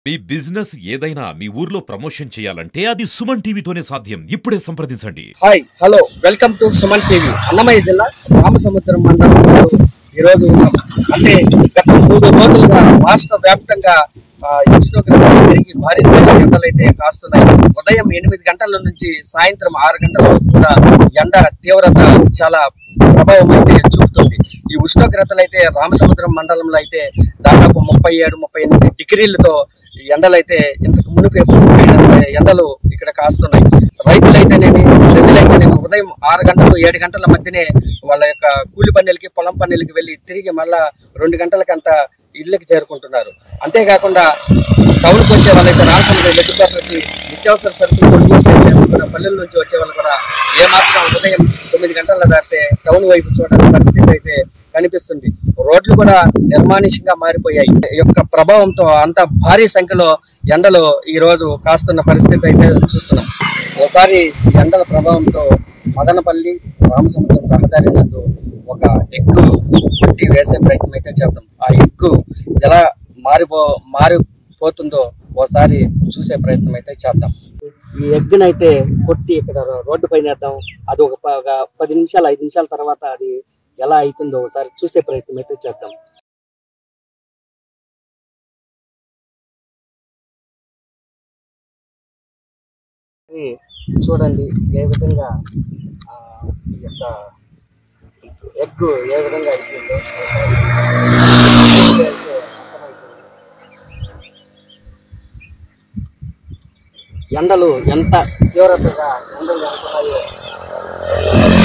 మీ business ఏదైనా మీ ఊర్లో promotion చేయాలంటే అది సుమన్ టీవీతోనే సాధ్యం ఇప్పుడే సంప్రదించండి hi hello welcome to Suman TV Annamayya జిల్లా రామసముద్రం మండలంలో ఈరోజు ఉన్నాం అంటే గత మూడు రోజులుగా రాష్ట్ర వ్యాప్తంగా ఆ, ఉష్ణోగ్రతలు పెరిగి భారీ స్థాయిలో ఎండలైతే కాస్తున్నాయి ఉదయం ఎనిమిది గంటల నుంచి సాయంత్రం ఆరు గంటల వరకు కూడా ఎండ తీవ్రత చాలా ప్రభావం అయితే చూపుతుంది ఈ ఉష్ణోగ్రతలు అయితే రామసముద్రం మండలంలో అయితే దాదాపు ముప్పై ఏడు ముప్పై ఎనిమిది డిగ్రీలతో ఈ ఎండలైతే ఇంతకు మునుపు ఎప్పుడు లేనంత ఎండలు ఇక్కడ కాస్తున్నాయి రైతులైతేనేమి ప్రజలైతేనేమి ఉదయం ఆరు గంటలు ఏడు గంటల మధ్యనే వాళ్ళ యొక్క కూలి పనులకి పొలం పనులకి వెళ్ళి తిరిగి మళ్ళా రెండు గంటలకంతా ఇళ్ళకి చేరుకుంటున్నారు అంతేకాకుండా టౌన్కి వచ్చే వాళ్ళైతే రామసముద్రం వెతుక్కోవడానికి నిత్యావసర సరుకులు కొనుగోలు చేసే వాళ్ళు కూడా పల్లెల నుంచి వచ్చే వాళ్ళు కూడా ఏమాత్రం ఉదయం తొమ్మిది గంటల దాటితే టౌన్ వైపు చూడడానికి పరిస్థితి అయితే కనిపిస్తుంది రోడ్లు కూడా నిర్మానుష్యంగా మారిపోయాయి ఈ యొక్క ప్రభావంతో అంత భారీ సంఖ్యలో ఎండలు ఈ రోజు కాస్తున్న పరిస్థితి అయితే చూస్తున్నాం ఒకసారి ఈ ఎండల ప్రభావంతో మదనపల్లి రామసముద్రం రహదారి నందు ఒక ఎగ్గు కొట్టి వేసే ప్రయత్నం అయితే చేద్దాం ఆ ఎగ్గు ఎలా మారిపో మారిపోతుందో ఒకసారి చూసే ప్రయత్నం అయితే చేద్దాం ఈ ఎగ్గును అయితే కొట్టి ఇక్కడ రోడ్డు పైన వేద్దాం అది ఒక ప- ఒక పది నిమిషాలు ఐదు నిమిషాల తర్వాత అది ఎలా అవుతుందో ఒకసారి చూసే ప్రయత్నం అయితే చేద్దాం ఇది చూడండి ఏ విధంగా ఆ, ఈ యొక్క ఎగ్ ఏ విధంగా అయిపోయిందో ఒకసారి అయితే అర్థమవుతుంది. ఎండలు ఎంత తీవ్రతగా ఎండలు ఎంతున్నాయో